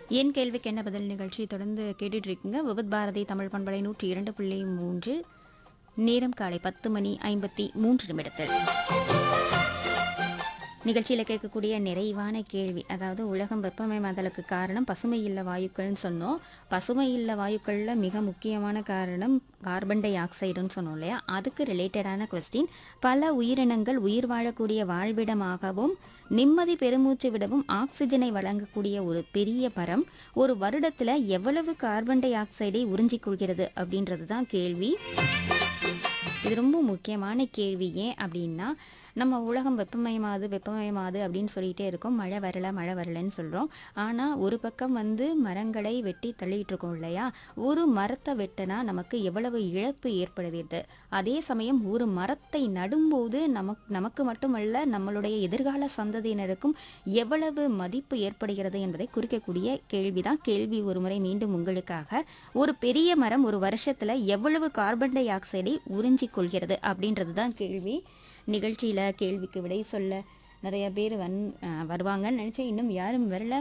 என் கேள்விக்கு என்ன பதில் நிகழ்ச்சி தொடர்ந்து கேட்டுட்டு இருக்கீங்க விபத் பாரதி தமிழ் பண்பலை நூற்றி இரண்டு புள்ளி மூன்று நேரம் காலை பத்து மணி ஐம்பத்தி மூன்று நிமிடத்தில் நிகழ்ச்சியில் கேட்கக்கூடிய நிறைவான கேள்வி அதாவது உலகம் வெப்பமயமாதலுக்கு காரணம் பசுமை இல்ல வாயுக்கள்னு சொன்னோம் பசுமை இல்ல வாயுக்களில் மிக முக்கியமான காரணம் கார்பன் டை ஆக்சைடுன்னு சொன்னோம் இல்லையா அதுக்கு ரிலேட்டடான கொஸ்டின் பல உயிரினங்கள் உயிர் வாழக்கூடிய வாழ்விடமாகவும் நிம்மதி பெருமூச்சு விடவும் ஆக்சிஜனை வழங்கக்கூடிய ஒரு பெரிய மரம் ஒரு வருடத்தில் எவ்வளவு கார்பன் டை ஆக்சைடை உறிஞ்சிக் கொள்கிறது அப்படின்றது தான் கேள்வி இது ரொம்ப முக்கியமான கேள்வி ஏன் அப்படின்னா நம்ம உலகம் வெப்பமயமாது வெப்பமயமாது அப்படின்னு சொல்லிட்டே இருக்கோம் மழை வரல மழை வரலன்னு சொல்கிறோம் ஆனால் ஒரு பக்கம் வந்து மரங்களை வெட்டி தள்ளிட்டு இருக்கோம் இல்லையா ஒரு மரத்தை வெட்டினா நமக்கு எவ்வளவு இழப்பு ஏற்படுகிறது அதே சமயம் ஒரு மரத்தை நடும்போது நமக்கு நமக்கு மட்டுமல்ல நம்மளுடைய எதிர்கால சந்ததியினருக்கும் எவ்வளவு மதிப்பு ஏற்படுகிறது என்பதை குறிக்கக்கூடிய கேள்விதான் கேள்வி ஒரு முறை மீண்டும் உங்களுக்காக ஒரு பெரிய மரம் ஒரு வருஷத்துல எவ்வளவு கார்பன் டை ஆக்சைடை உறிஞ்சிக் கொள்கிறது அப்படின்றது தான் கேள்வி நிகழ்ச்சியில கேள்விக்கு விடை சொல்ல நிறைய பேர் வந் அஹ் வருவாங்கன்னு நினைச்சேன் இன்னும் யாரும் வரல